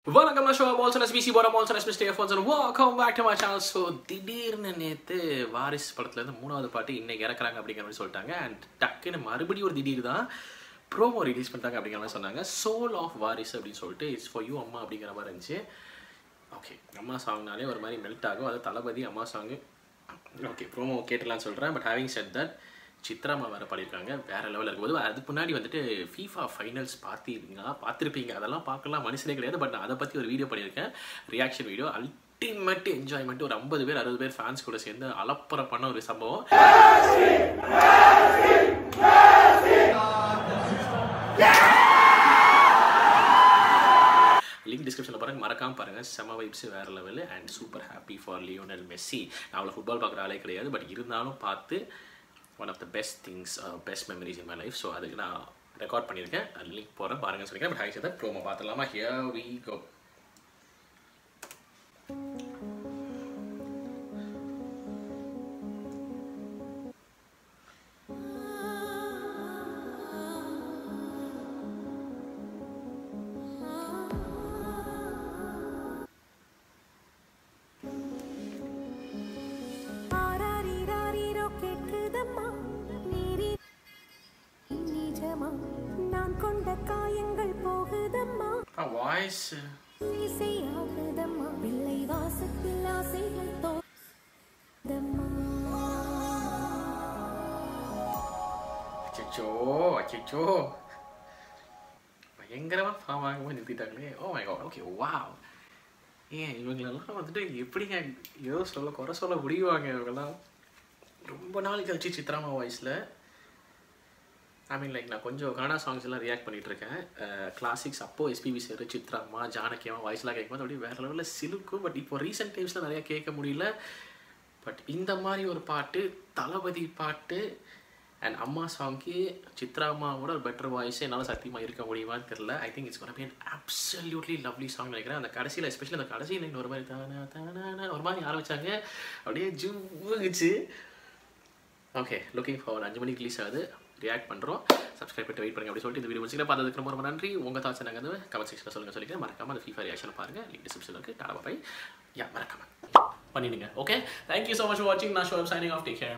வணக்கம் நான் ஷோ பால்சன் எஸ்பிசி போட பால்சன் எஸ்பி stay phones welcome back to my channel so திடீர்னு நேற்று வாரிஸ் படத்துலேருந்து மூணாவது பாட்டு இன்னைக்கு இறக்குறாங்க அப்படிங்கிற மாதிரி சொல்லிட்டாங்க அண்ட் டக்குன்னு மறுபடியும் ஒரு திடீர் தான் ப்ரோமோ ரிலீஸ் பண்ணிட்டாங்க அப்படிங்கிற மாதிரி சொன்னாங்க சோல் ஆஃப் வாரிஸ் அப்படின்னு சொல்லிட்டு இட்ஸ் ஃபார் யூ அம்மா அப்படிங்கிற மாதிரி இருந்துச்சு ஓகே அம்மா சாங்னாலே ஒரு மாதிரி மெல்ட் ஆகும் அது தளபதி அம்மா சாங்கு ஓகே ப்ரோமோ கேட்டலாம்னு சொல்கிறேன் பட் ஹேவிங் செட் தட் சித்ராமா வேறு பாடியிருக்காங்க வேறு லெவலில் இருக்கும்போது அதுக்கு முன்னாடி வந்துட்டு ஃபீஃபா ஃபைனல்ஸ் பார்த்திருக்கீங்களா பார்த்துருப்பீங்க அதெல்லாம் பார்க்கலாம் மனுஷனே கிடையாது பட் நான் அதை பற்றி ஒரு வீடியோ பண்ணியிருக்கேன் ரியாக்ஷன் வீடியோ அல்டிமேட் என்ஜாய்மெண்ட் ஒரு ஐம்பது பேர் அறுபது பேர் ஃபேன்ஸ் கூட சேர்ந்து அலப்பற பண்ண ஒரு சம்பவம் லிங்க் டிஸ்கிரிப்ஷனில் பாருங்க மறக்காம பாருங்க செம வைப்ஸ் வேற level and super happy for Lionel Messi நான் அவ்வளோ ஃபுட்பால் பார்க்குற ஆளே கிடையாது பட் இருந்தாலும் பார்த்து one of the best things best memories in my life so அதுக்கு நான் ரெக்கார்ட் பண்ணியிருக்கேன் லிங்க் போகிறேன் பாருங்கன்னு சொல்லிக்கிறேன் பட் ஹாய் சார் ப்ரோமோ பார்த்துலாமா ஹியர் வி கோ ஆராரிராரிரோ கேட்குதம்மா நீரி நிஜமா நான் கொண்ட காயங்கள் போகுதம்மா வாய்ஸ் இசையாகுதம்மா பிள்ளை வாசத்தில் ஆசைகள் தோதம்மா அச்சோ அச்சோ பயங்கரமாக ஃபார்ம் ஆகும்போது நிறுத்திட்டாங்களே oh my god okay wow ஏன் இவங்களெல்லாம் வந்துட்டு எப்படிங்க ஏதோ சொல்ல குறை சொல்ல முடியுவாங்க இவங்கெல்லாம் ரொம்ப நாள் கழிச்சு சித்ராமா வாய்ஸில் ஐ மீன் லைக் நான் கொஞ்சம் கன்னடா சாங்ஸ் எல்லாம் ரியாக்ட் பண்ணிட்டு இருக்கேன் கிளாசிக்ஸ் அப்போ எஸ்பிபி சார் சித்ராமா ஜானகியமா வாய்ஸ்லாம் கேட்கும்போது அப்படியே வேற லெவலில் சிலுக்கும் பட் இப்போ ரீசெண்ட் டைம்ஸில் நிறையா கேட்க முடியல பட் இந்த மாதிரி ஒரு பாட்டு தளபதி பாட்டு அண்ட் அம்மா சாங்க்கு சித்ராமாவோட ஒரு பெட்டர் வாய்ஸ் என்னால் சத்தியமாக இருக்க முடியுமான்னு தெரியல I think it's gonna be absolutely lovely song நினைக்கிறேன் அந்த கடைசியில் எஸ்பெஷலி அந்த கடைசி லைன் ஒரு மாதிரி தானா தானா ஒரு மாதிரி ஆரம்பிச்சாங்க அப்படியே ஜுவுங்குச்சு ஓகே லுக்கிங் ஃபார் அஞ்சு மணிக்கு ரிலீஸ் ஆகுது ரியாக்ட் பண்ணுறோம் சப்ஸ்கிரைப் பண்ணிட்டு வெயிட் பண்ணுங்க அப்படி சொல்லிட்டு இந்த வீடியோ முடிச்சுக்கலாம் பார்த்ததுக்கு ரொம்ப ரொம்ப நன்றி உங்கள் தாட்ஸ் எனக்கு வந்து கமெண்ட் செக்ஷனில் சொல்லுங்கள் சொல்லிக்கிறேன் மறக்காம அந்த ஃபீஃபா ரியாக்ஷன் பாருங்கள் லிங்க் டிஸ்கிரிப்ஷனில் இருக்குது டாடா பாய் யா மறக்காம பண்ணிடுங்க okay thank you so much for வாட்சிங் நான் show signing off take care